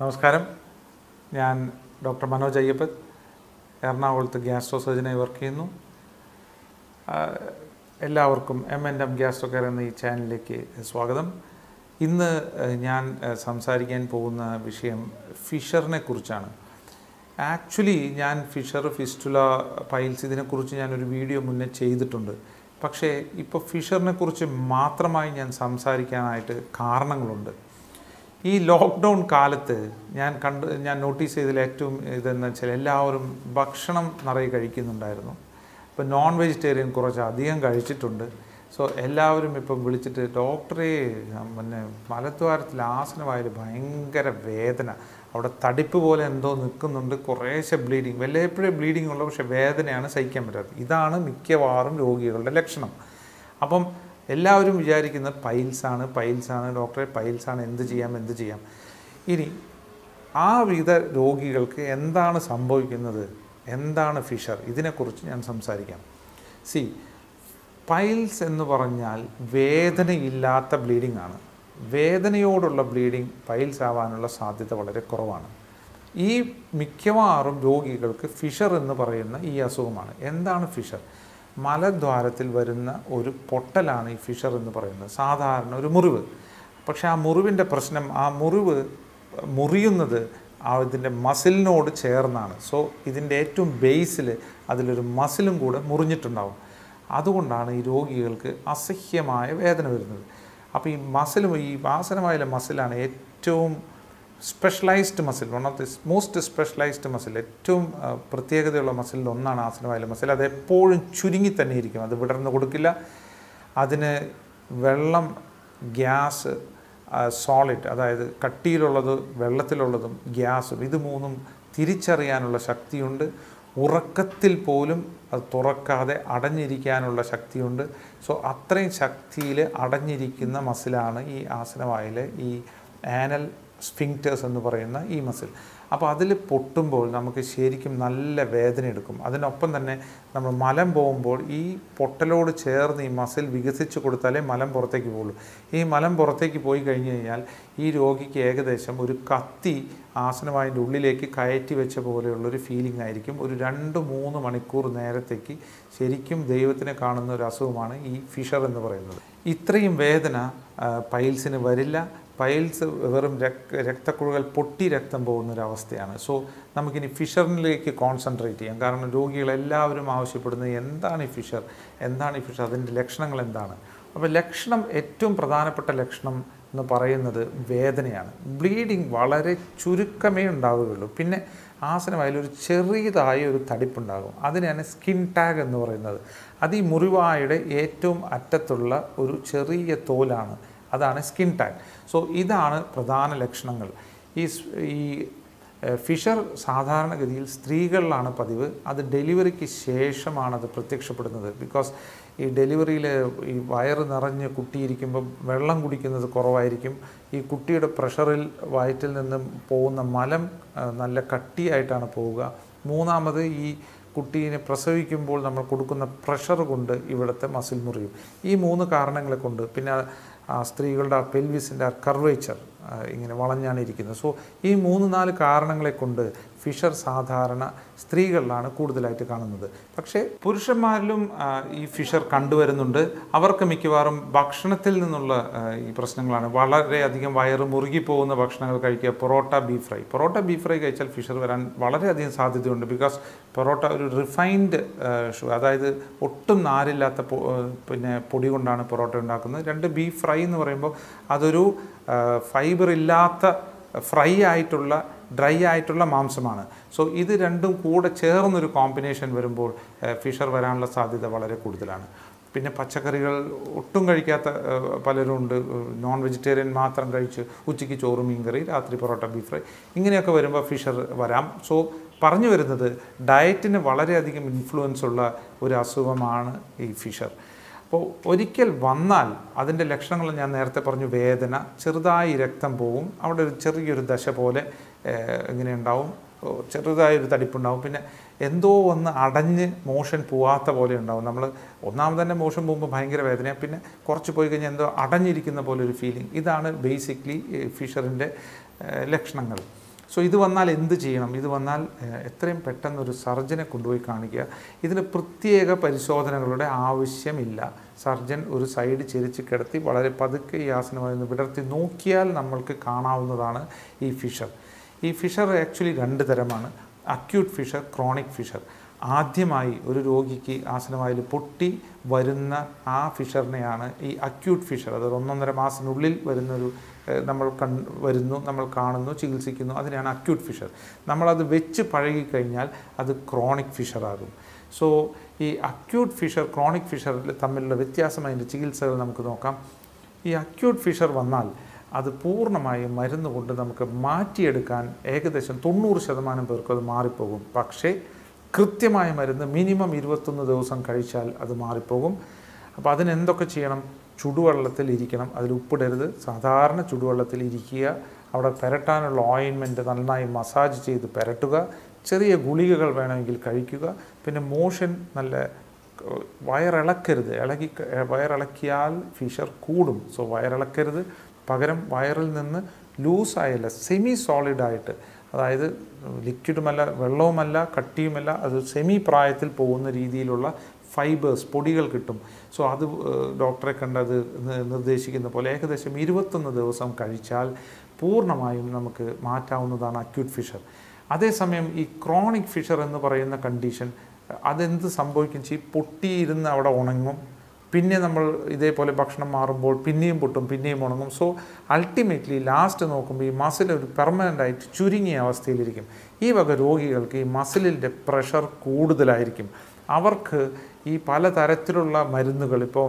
നമസ്കാരം ഞാൻ ഡോക്ടർ മനോജ് അയ്യപ്പൻ എറണാകുളത്ത് ഗ്യാസ്ട്രോ സർജനായി വർക്ക് ചെയ്യുന്നു ആ, എല്ലാവർക്കും M N M gastro care എന്ന ഈ ചാനലിലേക്ക് സ്വാഗതം ഇന്ന് ഏഹ്, ഞാൻ ഏഹ്, സംസാരിക്കാൻ പോകുന്ന വിഷയം ഫിഷറിനെ കുറിച്ചാണ് ആക്ച്വലി ഞാൻ ഫിഷർ ഫിസ്റ്റുല പൈൽസ് ഇതിനെക്കുറിച്ച് ഞാനൊരു വീഡിയോ മുന്നേ ചെയ്തിട്ടുണ്ട് പക്ഷേ ഇപ്പോൾ ഫിഷറിനെ കുറിച്ച് മാത്രമായി ഞാൻ സംസാരിക്കാനായിട്ട് കാരണങ്ങളുണ്ട് ഈ ലോക്ക്ഡൗൺ കാലത്ത് ഞാൻ കണ്ട് ഞാൻ നോട്ടീസ് ചെയ്തതിൽ ഏറ്റവും ഇതെന്ന് വെച്ചാൽ എല്ലാവരും ഭക്ഷണം നിറയെ കഴിക്കുന്നുണ്ടായിരുന്നു ഇപ്പോൾ നോൺ വെജിറ്റേറിയൻ കുറച്ച് അധികം കഴിച്ചിട്ടുണ്ട് സോ എല്ലാവരും ഇപ്പം വിളിച്ചിട്ട് ഡോക്ടറെ പിന്നെ മലദ്വാരത്തിൽ ആസനമായാൽ ഭയങ്കര വേദന അവിടെ തടിപ്പ് പോലെ എന്തോ നിൽക്കുന്നുണ്ട് കുറേശ്ശെ ബ്ലീഡിങ് വല്ലപ്പോഴേ ബ്ലീഡിങ് ഉള്ളൂ പക്ഷേ വേദനയാണ് സഹിക്കാൻ പറ്റാത്തത് ഇതാണ് മിക്കവാറും രോഗികളുടെ ലക്ഷണം അപ്പം എല്ലാവരും വിചാരിക്കുന്നത് പൈൽസാണ് പൈൽസാണ് ഡോക്ടറെ പൈൽസാണ് എന്ത് ചെയ്യാം എന്ത് ചെയ്യാം ഇനി ആ വിധ രോഗികൾക്ക് എന്താണ് സംഭവിക്കുന്നത് എന്താണ് ഫിഷർ ഇതിനെക്കുറിച്ച് ഞാൻ സംസാരിക്കാം സി പൈൽസ് എന്ന് പറഞ്ഞാൽ വേദനയില്ലാത്ത ബ്ലീഡിംഗ് ആണ് വേദനയോടുള്ള ബ്ലീഡിംഗ് പൈൽസ് ആവാനുള്ള സാധ്യത വളരെ കുറവാണ് ഈ മിക്കവാറും രോഗികൾക്ക് ഫിഷർ എന്ന് പറയുന്ന ഈ അസുഖമാണ് എന്താണ് ഫിഷർ മലദ്വാരത്തിൽ വരുന്ന ഒരു പൊട്ടലാണ് ഈ ഫിഷർ എന്ന് പറയുന്നത് സാധാരണ ഒരു മുറിവ് പക്ഷേ ആ മുറിവിൻ്റെ പ്രശ്നം ആ മുറിവ് മുറിയുന്നത് ആ ഇതിൻ്റെ മസിലിനോട് ചേർന്നാണ് സോ ഇതിൻ്റെ ഏറ്റവും ബേസിൽ അതിലൊരു മസിലും കൂടെ മുറിഞ്ഞിട്ടുണ്ടാവും അതുകൊണ്ടാണ് ഈ രോഗികൾക്ക് അസഹ്യമായ വേദന വരുന്നത് അപ്പോൾ ഈ മസിലും ഈ ആസനമായാലും മസിലാണ് ഏറ്റവും specialised muscle one of the most specialised muscle ഏറ്റവും ആ, പ്രത്യേകതയുള്ള മസിലിൽ ഒന്നാണ് ആസനമായാലും മസിൽ അത് എപ്പോഴും ചുരുങ്ങി തന്നെ ഇരിക്കും അത് വിടർന്ന് കൊടുക്കില്ല അതിന് വെള്ളം ഗ്യാസ് സോളിഡ് അതായത് കട്ടിയിലുള്ളത് വെള്ളത്തിലുള്ളതും ഗ്യാസും ഇത് മൂന്നും തിരിച്ചറിയാനുള്ള ശക്തിയുണ്ട് ഉറക്കത്തിൽ പോലും അത് തുറക്കാതെ അടഞ്ഞിരിക്കാനുള്ള ശക്തിയുണ്ട് സോ അത്രയും ശക്തിയിൽ അടഞ്ഞിരിക്കുന്ന മസിലാണ് ഈ ആസനവായിലെ ഈ ആനൽ സ്ഫിങ്ക്റ്റേഴ്സ് എന്ന് പറയുന്ന ഈ മസിൽ അപ്പോൾ അതിൽ പൊട്ടുമ്പോൾ നമുക്ക് ശരിക്കും നല്ല വേദന എടുക്കും അതിനൊപ്പം തന്നെ നമ്മൾ മലം പോകുമ്പോൾ ഈ പൊട്ടലോട് ചേർന്ന് ഈ മസിൽ വികസിച്ച് കൊടുത്താലേ മലം പുറത്തേക്ക് പോകുള്ളൂ ഈ മലം പുറത്തേക്ക് പോയി കഴിഞ്ഞ് കഴിഞ്ഞാൽ ഈ രോഗിക്ക് ഏകദേശം ഒരു കത്തി ആസനവായൻ്റെ ഉള്ളിലേക്ക് കയറ്റി വെച്ച പോലെയുള്ളൊരു ഫീലിംഗ് ആയിരിക്കും ഒരു രണ്ട് മൂന്ന് മണിക്കൂർ നേരത്തേക്ക് ശരിക്കും ദൈവത്തിനെ കാണുന്ന ഒരു അസുഖമാണ് ഈ ഫിഷർ എന്ന് പറയുന്നത് ഇത്രയും വേദന ആ, പൈൽസിന് വരില്ല പൈൽസ് വെറും രക് രക്തക്കുഴകൾ പൊട്ടി രക്തം പോകുന്ന ഒരു അവസ്ഥയാണ് സോ നമുക്കിനി ഫിഷറിലേക്ക് കോൺസെൻട്രേറ്റ് ചെയ്യാം കാരണം രോഗികളെല്ലാവരും ആവശ്യപ്പെടുന്നത് എന്താണ് ഈ ഫിഷർ എന്താണ് ഈ ഫിഷർ അതിൻ്റെ ലക്ഷണങ്ങൾ എന്താണ് അപ്പോൾ ലക്ഷണം ഏറ്റവും പ്രധാനപ്പെട്ട ലക്ഷണം എന്ന് പറയുന്നത് വേദനയാണ് ബ്ലീഡിങ് വളരെ ചുരുക്കമേ ഉണ്ടാവുകയുള്ളൂ പിന്നെ ആസനമായാലും ഒരു ചെറിയതായ ഒരു തടിപ്പുണ്ടാകും അതിനെയാണ് സ്കിൻ ടാഗ് എന്ന് പറയുന്നത് അത് ഈ മുറിവായുടെ ഏറ്റവും അറ്റത്തുള്ള ഒരു ചെറിയ തോലാണ് അതാണ് സ്കിൻ ടാഗ് സോ ഇതാണ് പ്രധാന ലക്ഷണങ്ങൾ ഈ സ്- ഈ ഏഹ്, ഫിഷർ സാധാരണഗതിയിൽ സ്ത്രീകളിലാണ് പതിവ് അത് ഡെലിവറിക്ക് ശേഷമാണ് അത് പ്രത്യക്ഷപ്പെടുന്നത് ബിക്കോസ് ഈ ഡെലിവറിയിൽ ഈ വയറ് നിറഞ്ഞ് കുട്ടിയിരിക്കുമ്പോൾ വെള്ളം കുടിക്കുന്നത് കുറവായിരിക്കും ഈ കുട്ടിയുടെ പ്രഷറിൽ വയറ്റിൽ നിന്നും പോകുന്ന മലം ആ, നല്ല കട്ടിയായിട്ടാണ് പോവുക മൂന്നാമത് ഈ കുട്ടീനെ പ്രസവിക്കുമ്പോൾ നമ്മൾ കൊടുക്കുന്ന പ്രഷർ കൊണ്ട് ഇവിടുത്തെ മസിൽ മുറിയും ഈ മൂന്ന് കാരണങ്ങളെ കൊണ്ട് പിന്നെ ആ സ്ത്രീകളുടെ ആ പെൽവിസിൻ്റെ ആ കർവേച്ചർ ഇങ്ങനെ വളഞ്ഞാണ് ഇരിക്കുന്നത് സോ ഈ മൂന്ന് നാല് കാരണങ്ങളെ കൊണ്ട് ഫിഷർ സാധാരണ സ്ത്രീകളിലാണ് കൂടുതലായിട്ട് കാണുന്നത് പക്ഷേ പുരുഷന്മാരിലും ആ, ഈ ഫിഷർ കണ്ടുവരുന്നുണ്ട് അവർക്ക് മിക്കവാറും ഭക്ഷണത്തിൽ നിന്നുള്ള ആ, ഈ പ്രശ്നങ്ങളാണ് വളരെയധികം വയറ് മുറുകിപ്പോകുന്ന ഭക്ഷണങ്ങൾ കഴിക്കുക porotta beef fry porotta beef fry കഴിച്ചാൽ ഫിഷർ വരാൻ വളരെയധികം സാധ്യതയുണ്ട് ബിക്കോസ് പൊറോട്ട ഒരു റിഫൈൻഡ് അതായത് ഒട്ടും നാരില്ലാത്ത പൊ- ആ, പിന്നെ പൊടി കൊണ്ടാണ് പൊറോട്ട ഉണ്ടാക്കുന്നത് രണ്ട് ബീഫ് ഫ്രൈ എന്ന് പറയുമ്പോൾ അതൊരു ഫൈബർ ഇല്ലാത്ത ഫ്രൈ ആയിട്ടുള്ള ഡ്രൈ ആയിട്ടുള്ള മാംസമാണ് സോ ഇത് രണ്ടും കൂടെ ചേർന്നൊരു കോമ്പിനേഷൻ വരുമ്പോൾ ഏഹ്, ഫിഷർ വരാനുള്ള സാധ്യത വളരെ കൂടുതലാണ് പിന്നെ പച്ചക്കറികൾ ഒട്ടും കഴിക്കാത്ത ഏഹ്, പലരും ഉണ്ട് നോൺ വെജിറ്റേറിയൻ മാത്രം കഴിച്ച് ഉച്ചയ്ക്ക് ചോറ് മീൻകറി രാത്രി പൊറോട്ട ബീഫ് ഫ്രൈ ഇങ്ങനെയൊക്കെ വരുമ്പോൾ ഫിഷർ വരാം സോ പറഞ്ഞു വരുന്നത് ഡയറ്റിന് വളരെയധികം ഇൻഫ്ലുവൻസ് ഉള്ള ഒരു അസുഖമാണ് ഈ ഫിഷർ അപ്പോൾ ഒരിക്കൽ വന്നാൽ അതിൻ്റെ ലക്ഷണങ്ങൾ ഞാൻ നേരത്തെ പറഞ്ഞു വേദന ചെറുതായി രക്തം പോവും അവിടെ ഒരു ചെറിയൊരു ദശ പോലെ ഏഹ്, ഇങ്ങനെ ഉണ്ടാവും ഓ, ചെറുതായൊരു തടിപ്പുണ്ടാവും പിന്നെ എന്തോ ഒന്ന് അടഞ്ഞ് മോഷൻ പോവാത്ത പോലെ ഉണ്ടാവും നമ്മൾ ഒന്നാമത് തന്നെ മോഷൻ പോകുമ്പോൾ ഭയങ്കര വേദനയാണ് പിന്നെ കുറച്ച് പോയി കഴിഞ്ഞാൽ എന്തോ അടഞ്ഞിരിക്കുന്ന പോലെ ഒരു ഫീലിംഗ് ഇതാണ് ബേസിക്കലി ഫിഷറിൻ്റെ ലക്ഷണങ്ങൾ സോ ഇത് വന്നാൽ എന്ത് ചെയ്യണം ഇത് വന്നാൽ ഏഹ്, എത്രയും പെട്ടെന്ന് ഒരു സർജനെ കൊണ്ടുപോയി കാണിക്കുക ഇതിന് പ്രത്യേക പരിശോധനകളുടെ ആവശ്യമില്ല സർജൻ ഒരു സൈഡ് ചെരിച്ച് കിടത്തി വളരെ പതുക്കെ ഈ ആസനമായി ഒന്ന് വിടർത്തി നോക്കിയാൽ നമ്മൾക്ക് കാണാവുന്നതാണ് ഈ ഫിഷർ ഈ ഫിഷർ ആക്ച്വലി രണ്ട് തരമാണ് അക്യൂട്ട് ഫിഷർ ക്രോണിക് ഫിഷർ ആദ്യമായി ഒരു രോഗിക്ക് ആസനവായിൽ പൊട്ടി വരുന്ന ആ ഫിഷറിനെയാണ് ഈ അക്യൂട്ട് ഫിഷർ അതായത് ഒന്നൊന്നര മാസത്തിനുള്ളിൽ വരുന്നൊരു ഏഹ്, നമ്മൾ കൺ വരുന്നു നമ്മൾ കാണുന്നു ചികിത്സിക്കുന്നു അതിനെയാണ് അക്യൂട്ട് ഫിഷർ നമ്മളത് വെച്ച് പഴകിക്കഴിഞ്ഞാൽ അത് ക്രോണിക് ഫിഷറാകും സോ ഈ അക്യൂട്ട് ഫിഷർ ക്രോണിക് ഫിഷറിൽ തമ്മിലുള്ള വ്യത്യാസം അതിൻ്റെ ചികിത്സകൾ നമുക്ക് നോക്കാം ഈ അക്യൂട്ട് ഫിഷർ വന്നാൽ അത് പൂർണ്ണമായും മരുന്ന് കൊണ്ട് നമുക്ക് മാറ്റിയെടുക്കാൻ ഏകദേശം തൊണ്ണൂറ് ശതമാനം പേർക്ക് അത് മാറിപ്പോകും പക്ഷേ കൃത്യമായ മരുന്ന് മിനിമം ഇരുപത്തൊന്ന് ദിവസം കഴിച്ചാൽ അത് മാറിപ്പോകും അപ്പോൾ അതിന് എന്തൊക്കെ ചെയ്യണം ചുടുവെള്ളത്തിൽ ഇരിക്കണം അതിൽ ഉപ്പിടരുത് സാധാരണ ചുടുവെള്ളത്തിൽ ഇരിക്കുക അവിടെ പുരട്ടാനുള്ള ഓയിൻമെൻറ്റ് നന്നായി മസാജ് ചെയ്ത് പുരട്ടുക ചെറിയ ഗുളികകൾ വേണമെങ്കിൽ കഴിക്കുക പിന്നെ മോഷൻ നല്ല വയറിളക്കരുത് ഇളകി വയറിളക്കിയാൽ ഫിഷർ കൂടും സോ വയറിളക്കരുത് പകരം വയറിൽ നിന്ന് ലൂസായല്ല സെമി സോളിഡായിട്ട് അതായത് ലിക്വിഡുമല്ല വെള്ളവുമല്ല കട്ടിയുമല്ല അത് സെമി പ്രായത്തിൽ പോകുന്ന രീതിയിലുള്ള ഫൈബേഴ്സ് പൊടികൾ കിട്ടും സോ അത് ഏഹ്, ഡോക്ടറെ കണ്ടത് നി- നിർദ്ദേശിക്കുന്ന പോലെ ഏകദേശം ഇരുപത്തൊന്ന് ദിവസം കഴിച്ചാൽ പൂർണ്ണമായും നമുക്ക് മാറ്റാവുന്നതാണ് അക്യൂട്ട് ഫിഷർ അതേസമയം ഈ ക്രോണിക് ഫിഷർ എന്ന് പറയുന്ന കണ്ടീഷൻ അതെന്ത് സംഭവിക്കും വെച്ചാൽ ഈ പൊട്ടിയിരുന്ന് അവിടെ ഉണങ്ങും പിന്നെ നമ്മൾ ഇതേപോലെ ഭക്ഷണം മാറുമ്പോൾ പിന്നെയും പൊട്ടും പിന്നെയും ഉണങ്ങും സോ അൾട്ടിമേറ്റ്ലി ലാസ്റ്റ് നോക്കുമ്പോൾ ഈ മസിൽ ഒരു പെർമനൻ്റ് ആയിട്ട് ചുരുങ്ങിയ അവസ്ഥയിലിരിക്കും ഈ വക രോഗികൾക്ക് ഈ മസിലിൻ്റെ പ്രഷർ കൂടുതലായിരിക്കും അവർക്ക് ഈ പലതരത്തിലുള്ള മരുന്നുകൾ ഇപ്പോൾ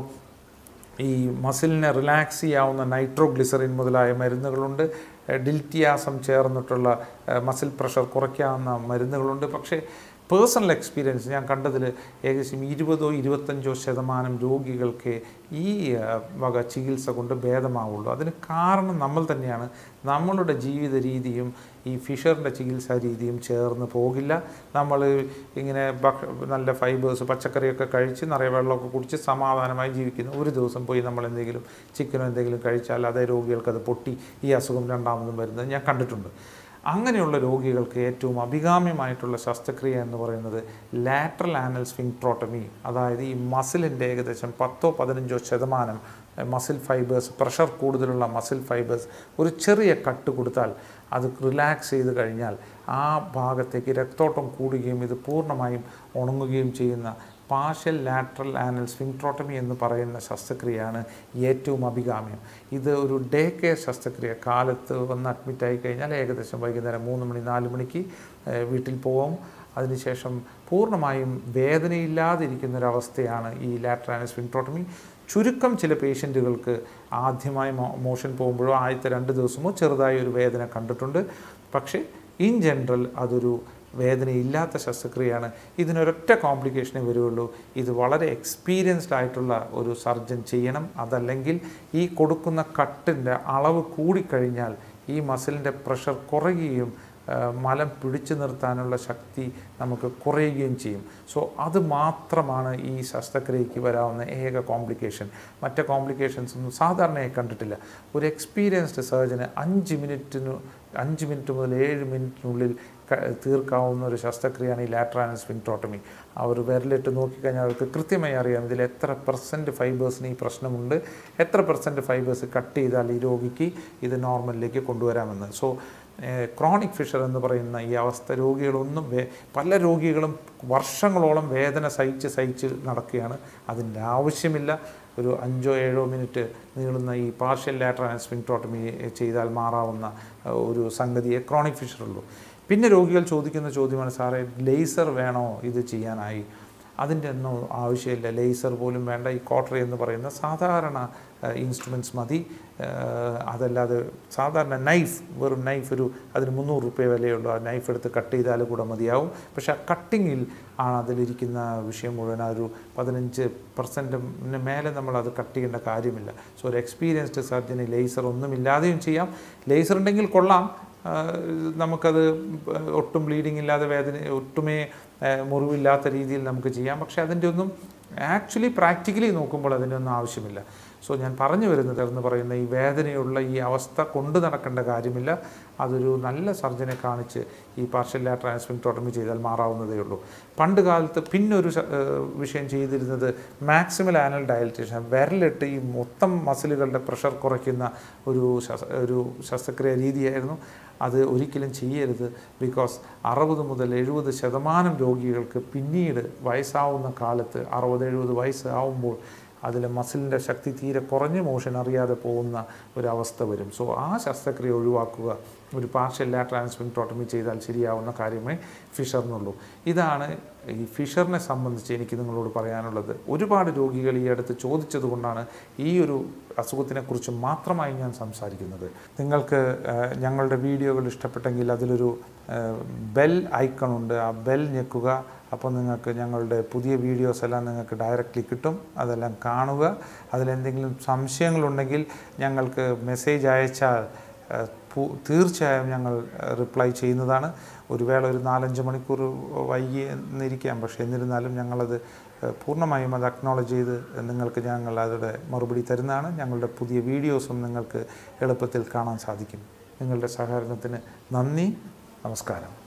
ഈ മസിലിനെ റിലാക്സ് ചെയ്യാവുന്ന നൈട്രോഗ്ലിസറിൻ മുതലായ മരുന്നുകളുണ്ട് എഹ് ഡിൽറ്റിയാസം ചേർന്നിട്ടുള്ള എഹ് മസിൽ പ്രഷർ കുറയ്ക്കാവുന്ന മരുന്നുകളുണ്ട് പക്ഷേ പേഴ്സണൽ എക്സ്പീരിയൻസ് ഞാൻ കണ്ടതിൽ ഏകദേശം ഇരുപതോ ഇരുപത്തഞ്ചോ ശതമാനം രോഗികൾക്ക് ഈ എഹ് വക ചികിത്സ കൊണ്ട് ഭേദമാവുള്ളൂ അതിന് കാരണം നമ്മൾ തന്നെയാണ് നമ്മളുടെ ജീവിത രീതിയും ഈ ഫിഷറിൻ്റെ ചികിത്സാ രീതിയും ചേർന്ന് പോകില്ല നമ്മൾ ഇങ്ങനെ ഭക്ഷ നല്ല ഫൈബേഴ്സ് പച്ചക്കറിയൊക്കെ കഴിച്ച് നിറയെ വെള്ളമൊക്കെ കുടിച്ച് സമാധാനമായി ജീവിക്കുന്നു ഒരു ദിവസം പോയി നമ്മൾ എന്തെങ്കിലും ചിക്കനോ എന്തെങ്കിലും കഴിച്ചാൽ അതേ രോഗികൾക്ക് അത് പൊട്ടി ഈ അസുഖം രണ്ടാമതും വരുന്നത് ഞാൻ കണ്ടിട്ടുണ്ട് അങ്ങനെയുള്ള രോഗികൾക്ക് ഏറ്റവും അഭികാമ്യമായിട്ടുള്ള ശസ്ത്രക്രിയ എന്ന് പറയുന്നത് ലാറ്ററൽ ആനൽ സ്ഫിങ്ട്രോട്ടമി അതായത് ഈ മസിലിൻ്റെ ഏകദേശം പത്തോ പതിനഞ്ചോ ശതമാനം മസിൽ ഫൈബേഴ്സ് പ്രഷർ കൂടുതലുള്ള മസിൽ ഫൈബേഴ്സ് ഒരു ചെറിയ കട്ട് കൊടുത്താൽ അത് റിലാക്സ് ചെയ്ത് കഴിഞ്ഞാൽ ആ ഭാഗത്തേക്ക് രക്തോട്ടം കൂടുകയും ഇത് പൂർണ്ണമായും ഉണങ്ങുകയും ചെയ്യുന്ന പാർഷ്യൽ ലാറ്ററൽ ആനൽ സ്ഫിങ്ട്രോട്ടമി എന്ന് പറയുന്ന ശസ്ത്രക്രിയയാണ് ഏറ്റവും അഭികാമ്യം ഇത് ഒരു ഡേ കെയർ ശസ്ത്രക്രിയ കാലത്ത് വന്ന് അഡ്മിറ്റായി കഴിഞ്ഞാൽ ഏകദേശം വൈകുന്നേരം മൂന്ന് മണി നാല് മണിക്ക് ഏഹ്, വീട്ടിൽ പോകും അതിനുശേഷം പൂർണ്ണമായും വേദനയില്ലാതിരിക്കുന്ന ഒരവസ്ഥയാണ് ഈ ലാറ്ററൽ ആനൽ സ്ഫിങ്ട്രോട്ടമി ചുരുക്കം ചില പേഷ്യൻറ്റുകൾക്ക് ആദ്യമായി മോ- മോഷൻ പോകുമ്പോഴോ ആദ്യത്തെ രണ്ട് ദിവസമോ ചെറുതായി ഒരു വേദന കണ്ടിട്ടുണ്ട് പക്ഷേ ഇൻ ജനറൽ അതൊരു വേദനയില്ലാത്ത ശസ്ത്രക്രിയയാണ് ഇതിനൊരൊറ്റ കോംപ്ലിക്കേഷനേ വരുള്ളൂ ഇത് വളരെ എക്സ്പീരിയൻസ്ഡ് ആയിട്ടുള്ള ഒരു സർജൻ ചെയ്യണം അതല്ലെങ്കിൽ ഈ കൊടുക്കുന്ന കട്ടിൻ്റെ അളവ് കൂടിക്കഴിഞ്ഞാൽ ഈ മസിലിൻ്റെ പ്രഷർ കുറയുകയും ആ, മലം പിടിച്ചു നിർത്താനുള്ള ശക്തി നമുക്ക് കുറയുകയും ചെയ്യും സോ അത് മാത്രമാണ് ഈ ശസ്ത്രക്രിയയ്ക്ക് വരാവുന്ന ഏക കോംപ്ലിക്കേഷൻ മറ്റ് കോംപ്ലിക്കേഷൻസ് ഒന്നും സാധാരണയായി കണ്ടിട്ടില്ല ഒരു എക്സ്പീരിയൻസ്ഡ് സർജന് അഞ്ച് മിനിറ്റിന് അഞ്ച് മിനിറ്റ് മുതൽ ഏഴ് മിനിറ്റിനുള്ളിൽ ക- തീർക്കാവുന്ന ഒരു ശസ്ത്രക്രിയയാണ് ഈ ലാട്രാനൽ സ്പിൻട്രോട്ടമി അവർ വിരലിട്ട് നോക്കിക്കഴിഞ്ഞാൽ അവർക്ക് കൃത്യമായി അറിയാം ഇതിൽ എത്ര പെർസെൻറ്റ് ഫൈബേഴ്സിന് ഈ പ്രശ്നമുണ്ട് എത്ര പെർസെൻറ്റ് ഫൈബേഴ്സ് കട്ട് ചെയ്താൽ ഈ രോഗിക്ക് ഇത് നോർമലിലേക്ക് കൊണ്ടുവരാമെന്ന് സോ ക്രോണിക് ഫിഷർ എന്ന് പറയുന്ന ഈ അവസ്ഥ രോഗികളൊന്നും വേ പല രോഗികളും വർഷങ്ങളോളം വേദന സഹിച്ച് സഹിച്ച് നടക്കുകയാണ് അതിൻ്റെ ആവശ്യമില്ല ഒരു അഞ്ചോ ഏഴോ മിനിറ്റ് നീളുന്ന ഈ പാർഷ്യൽ ലാറ്ററൽ സ്പിൻട്രോട്ടമി ചെയ്താൽ മാറാവുന്ന ഏഹ്, ഒരു സംഗതിയെ ക്രോണിക് ഫിഷറുള്ളൂ പിന്നെ രോഗികൾ ചോദിക്കുന്ന ചോദ്യമാണ് സാറേ ലേസർ വേണോ ഇത് ചെയ്യാനായി അതിൻ്റെ ഒന്നും ആവശ്യമില്ല ലേസർ പോലും വേണ്ട ഈ കോട്ടറി എന്ന് പറയുന്ന സാധാരണ ഇൻസ്ട്രുമെൻറ്റ്സ് മതി ഏഹ് അതല്ലാതെ സാധാരണ നൈഫ് വെറും നൈഫ് ഒരു അതിന് മുന്നൂറ് റുപ്യ വിലയുള്ളൂ ആ നൈഫ് എടുത്ത് കട്ട് ചെയ്താൽ കൂടെ മതിയാവും പക്ഷേ ആ കട്ടിങ്ങിൽ ആണ് അതിലിരിക്കുന്ന വിഷയം മുഴുവൻ ആ ഒരു പതിനഞ്ച് പെർസെൻറ്റിന് മേലെ നമ്മൾ അത് കട്ട് ചെയ്യേണ്ട കാര്യമില്ല സോ ഒരു എക്സ്പീരിയൻസ്ഡ് സർജന് ലേസർ ഒന്നുമില്ലാതെയും ചെയ്യാം ലേസർ ഉണ്ടെങ്കിൽ കൊള്ളാം ആ, നമുക്കത് ഒട്ടും ബ്ലീഡിങ് ഇല്ലാതെ വേദന ഒട്ടുമേ ആ, മുറിവില്ലാത്ത രീതിയിൽ നമുക്ക് ചെയ്യാം പക്ഷേ അതിൻ്റെ ഒന്നും ആക്ച്വലി പ്രാക്ടിക്കലി നോക്കുമ്പോൾ അതിൻ്റെ ഒന്നും ആവശ്യമില്ല സോ ഞാൻ പറഞ്ഞു വരുന്നത് എന്ന് പറയുന്ന ഈ വേദനയുള്ള ഈ അവസ്ഥ കൊണ്ടു നടക്കേണ്ട കാര്യമില്ല അതൊരു നല്ല സർജനെ കാണിച്ച് ഈ പാർഷ്യൽ ലാറ്റർ ആസ്പിക്ടോട്ടമി ചെയ്താൽ മാറാവുന്നതേ ഉള്ളൂ പണ്ട് കാലത്ത് പിന്നൊരു ശ- ഏഹ് വിഷയം ചെയ്തിരുന്നത് മാക്സിമൽ ആനൽ ഡയലറ്റേഷൻ വിരലിട്ട് ഈ മൊത്തം മസിലുകളുടെ പ്രഷർ കുറയ്ക്കുന്ന ഒരു ശസ്- ഒരു ശസ്ത്രക്രിയ രീതിയായിരുന്നു അത് ഒരിക്കലും ചെയ്യരുത് ബിക്കോസ് അറുപത് മുതൽ എഴുപത് ശതമാനം രോഗികൾക്ക് പിന്നീട് വയസ്സാവുന്ന കാലത്ത് അറുപത് എഴുപത് വയസ്സ് ആവുമ്പോൾ അതിലെ മസിലിൻ്റെ ശക്തി തീരെ കുറഞ്ഞ മോഷൻ അറിയാതെ പോകുന്ന ഒരവസ്ഥ വരും സോ ആ ശസ്ത്രക്രിയ ഒഴിവാക്കുക ഒരു പാർഷ്യൽ ലാറ്റർ ആൻസ്പിങ്ടോട്ടമി ചെയ്താൽ ശരിയാവുന്ന കാര്യമേ ഫിഷറിനുള്ളൂ ഇതാണ് ഈ ഫിഷറിനെ സംബന്ധിച്ച് എനിക്ക് നിങ്ങളോട് പറയാനുള്ളത് ഒരുപാട് രോഗികൾ ഈ അടുത്ത് ചോദിച്ചത് കൊണ്ടാണ് ഈ ഒരു അസുഖത്തിനെക്കുറിച്ച് മാത്രമായി ഞാൻ സംസാരിക്കുന്നത് നിങ്ങൾക്ക് ആ, ഞങ്ങളുടെ വീഡിയോകൾ ഇഷ്ടപ്പെട്ടെങ്കിൽ അതിലൊരു ബെൽ ഐക്കണുണ്ട് ആ ബെൽ ഞെക്കുക അപ്പോൾ നിങ്ങൾക്ക് ഞങ്ങളുടെ പുതിയ വീഡിയോസ് എല്ലാം നിങ്ങൾക്ക് ഡയറക്റ്റ്ലി കിട്ടും അതെല്ലാം കാണുക അതിലെന്തെങ്കിലും സംശയങ്ങളുണ്ടെങ്കിൽ ഞങ്ങൾക്ക് മെസ്സേജ് അയച്ചാൽ ആ, പു- തീർച്ചയായും ഞങ്ങൾ റിപ്ലൈ ചെയ്യുന്നതാണ് ഒരു വേള ഒരു നാലഞ്ച് മണിക്കൂർ വൈകി എന്നിരിക്കാം പക്ഷേ എന്നിരുന്നാലും ഞങ്ങളത് ആ, പൂർണ്ണമായും അത് അക്നോളജ് ചെയ്ത് നിങ്ങൾക്ക് ഞങ്ങൾ അതിയുടെ മറുപടി തരുന്നതാണ് ഞങ്ങളുടെ പുതിയ വീഡിയോസും നിങ്ങൾക്ക് എളുപ്പത്തിൽ കാണാൻ സാധിക്കും നിങ്ങളുടെ സഹകരണത്തിന് നന്ദി നമസ്കാരം